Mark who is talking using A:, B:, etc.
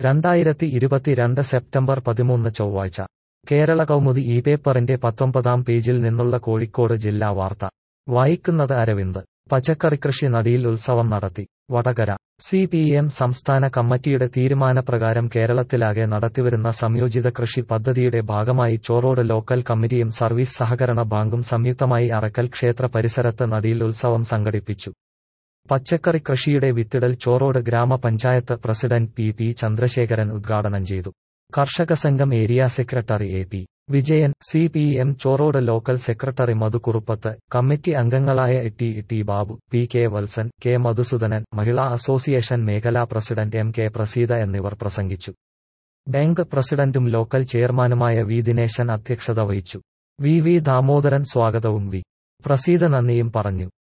A: രണ്ടായിരത്തി ഇരുപത്തിരണ്ട് സെപ്റ്റംബർ പതിമൂന്ന് ചൊവ്വാഴ്ച കേരള കൗമുദി ഈ പേപ്പറിന്റെ പത്തൊമ്പതാം പേജിൽ നിന്നുള്ള കോഴിക്കോട് ജില്ലാ വാർത്ത വായിക്കുന്നത് അരവിന്ദ് പച്ചക്കറിക്കൃഷി നടിയിൽ ഉത്സവം നടത്തി വടകര സി പി എം സംസ്ഥാന കമ്മിറ്റിയുടെ തീരുമാനപ്രകാരം കേരളത്തിലാകെ നടത്തിവരുന്ന സംയോജിത കൃഷി പദ്ധതിയുടെ ഭാഗമായി ചോറോട് ലോക്കൽ കമ്മിറ്റിയും സർവീസ് സഹകരണ ബാങ്കും സംയുക്തമായി അറക്കൽ ക്ഷേത്ര പരിസരത്ത് നടിയിൽ ഉത്സവം സംഘടിപ്പിച്ചു പച്ചക്കറി കൃഷിയുടെ വിത്തിടൽ ചോറോട് ഗ്രാമപഞ്ചായത്ത് പ്രസിഡന്റ് പി പി ചന്ദ്രശേഖരൻ ഉദ്ഘാടനം ചെയ്തു കർഷക സംഘം area secretary A P Vijayan C P M Chorode local secretary Madhukuruppath committee അംഗങ്ങളായ T T Babu P K Valsan K Madhusoodanan Mahila association മേഖലാ പ്രസിഡന്റ് എം കെ പ്രസീത എന്നിവർ പ്രസംഗിച്ചു ബാങ്ക് പ്രസിഡന്റും ലോക്കൽ ചെയർമാനുമായ വി ദിനേശൻ അധ്യക്ഷത വഹിച്ചു വി വി ദാമോദരൻ സ്വാഗതവും വി പ്രസീത നന്ദിയും പറഞ്ഞു